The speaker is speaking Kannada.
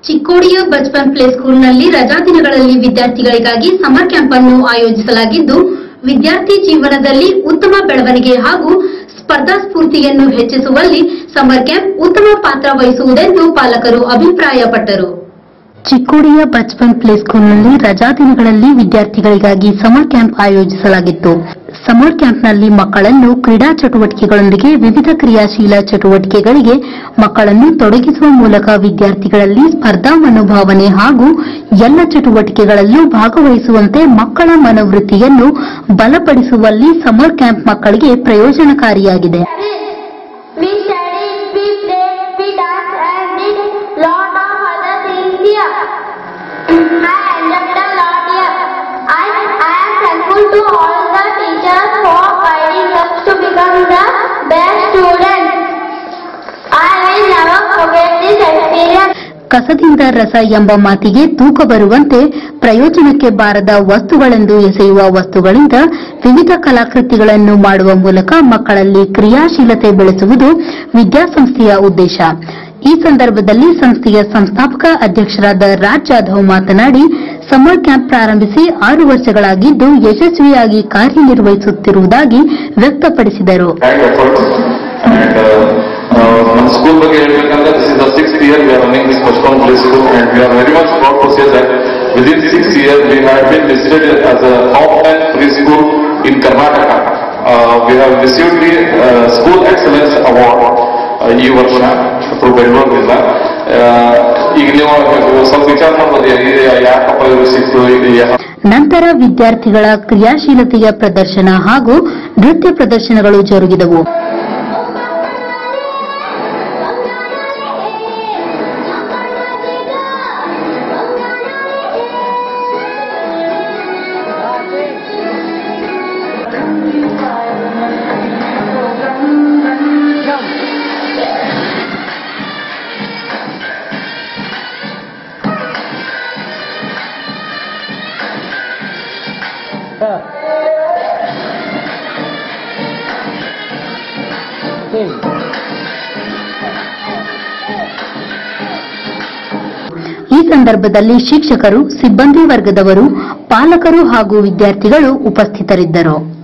ಚಿಕ್ಕೋಡಿಯ ಬಚ್ಪನ್ ಪ್ಲೇ ಸ್ಕೂಲ್ನಲ್ಲಿ ರಜಾ ದಿನಗಳಲ್ಲಿ ವಿದ್ಯಾರ್ಥಿಗಳಿಗಾಗಿ ಸಮರ್ ಕ್ಯಾಂಪ್ ಅನ್ನು ಆಯೋಜಿಸಲಾಗಿದ್ದು ವಿದ್ಯಾರ್ಥಿ ಜೀವನದಲ್ಲಿ ಉತ್ತಮ ಬೆಳವಣಿಗೆ ಹಾಗೂ ಸ್ಪರ್ಧಾ ಸ್ಫೂರ್ತಿಯನ್ನು ಹೆಚ್ಚಿಸುವಲ್ಲಿ ಸಮರ್ ಕ್ಯಾಂಪ್ ಉತ್ತಮ ಪಾತ್ರ ವಹಿಸುವುದೆಂದು ಪಾಲಕರು ಅಭಿಪ್ರಾಯಪಟ್ಟರು ಚಿಕ್ಕೋಡಿಯ ಬಚ್ಪನ್ ಪ್ಲೇ ಸ್ಕೂಲ್ನಲ್ಲಿ ರಜಾ ದಿನಗಳಲ್ಲಿ ವಿದ್ಯಾರ್ಥಿಗಳಿಗಾಗಿ ಸಮರ್ ಕ್ಯಾಂಪ್ ಆಯೋಜಿಸಲಾಗಿತ್ತು ಸಮರ್ ಕ್ಯಾಂಪ್ನಲ್ಲಿ ಮಕ್ಕಳನ್ನು ಕ್ರೀಡಾ ಚಟುವಟಿಕೆಗಳೊಂದಿಗೆ ವಿವಿಧ ಕ್ರಿಯಾಶೀಲ ಚಟುವಟಿಕೆಗಳಿಗೆ ಮಕ್ಕಳನ್ನು ತೊಡಗಿಸುವ ಮೂಲಕ ವಿದ್ಯಾರ್ಥಿಗಳಲ್ಲಿ ಸ್ಪರ್ಧಾ ಮನೋಭಾವನೆ ಹಾಗೂ ಎಲ್ಲ ಚಟುವಟಿಕೆಗಳಲ್ಲೂ ಭಾಗವಹಿಸುವಂತೆ ಮಕ್ಕಳ ಮನೋವೃತ್ತಿಯನ್ನು ಬಲಪಡಿಸುವಲ್ಲಿ ಸಮರ್ ಕ್ಯಾಂಪ್ ಮಕ್ಕಳಿಗೆ ಪ್ರಯೋಜನಕಾರಿಯಾಗಿದೆ We studied, we played, we danced and did lot of other things here. I enjoyed a lot here. I, I am thankful to all the teachers for guiding us to become the best students. I will never forget this experience. ಕಸದಿಂದ ರಸ ಎಂಬ ಮಾತಿಗೆ ತೂಕ ಬರುವಂತೆ ಪ್ರಯೋಜನಕ್ಕೆ ಬಾರದ ವಸ್ತುಗಳೆಂದು ಎಸೆಯುವ ವಸ್ತುಗಳಿಂದ ವಿವಿಧ ಕಲಾಕೃತಿಗಳನ್ನು ಮಾಡುವ ಮೂಲಕ ಮಕ್ಕಳಲ್ಲಿ ಕ್ರಿಯಾಶೀಲತೆ ಬೆಳೆಸುವುದು ವಿದ್ಯಾಸಂಸ್ಥೆಯ ಉದ್ದೇಶ ಈ ಸಂದರ್ಭದಲ್ಲಿ ಸಂಸ್ಥೆಯ ಸಂಸ್ಥಾಪಕ ಅಧ್ಯಕ್ಷರಾದ ರಾಜ್ ಜಾಧವ್ ಮಾತನಾಡಿ ಸಮರ್ ಕ್ಯಾಂಪ್ ಪ್ರಾರಂಭಿಸಿ ಆರು ವರ್ಷಗಳಾಗಿದ್ದು ಯಶಸ್ವಿಯಾಗಿ ಕಾರ್ಯನಿರ್ವಹಿಸುತ್ತಿರುವುದಾಗಿ ವ್ಯಕ್ತಪಡಿಸಿದರು kind efforts and uh, uh, ನಮ್ಮ ಸ್ಕೂಲ್ ಬಗ್ಗೆ ಹೇಳ್ಬೇಕಂದ್ರೆ this is the six year we are running this Pashchima play school and we are very much proud to say that within six year we have been listed as a top ten preschool in Karnataka we have received the school excellence award ಈ ವರ್ಷ ಥ್ರೂ ಬೆಂಗಳೂರಿನಿಂದ ಈಗ ನೀವು ಸ್ವಲ್ಪ ವಿಚಾರ ಮಾಡ್ಬೋದು ಇದು ಯಾಕಪ್ಪ ಇದು ಸಿಕ್ತು ಇದು ಯಾ- ನಂತರ ವಿದ್ಯಾರ್ಥಿಗಳ ಕ್ರಿಯಾಶೀಲತೆಯ ಪ್ರದರ್ಶನ ಹಾಗೂ ನೃತ್ಯ ಪ್ರದರ್ಶನಗಳು ಜರುಗಿದವು ಈ ಸಂದರ್ಭದಲ್ಲಿ ಶಿಕ್ಷಕರು ಸಿಬ್ಬಂದಿ ವರ್ಗದವರು ಪಾಲಕರು ಹಾಗೂ ವಿದ್ಯಾರ್ಥಿಗಳು ಉಪಸ್ಥಿತರಿದ್ದರು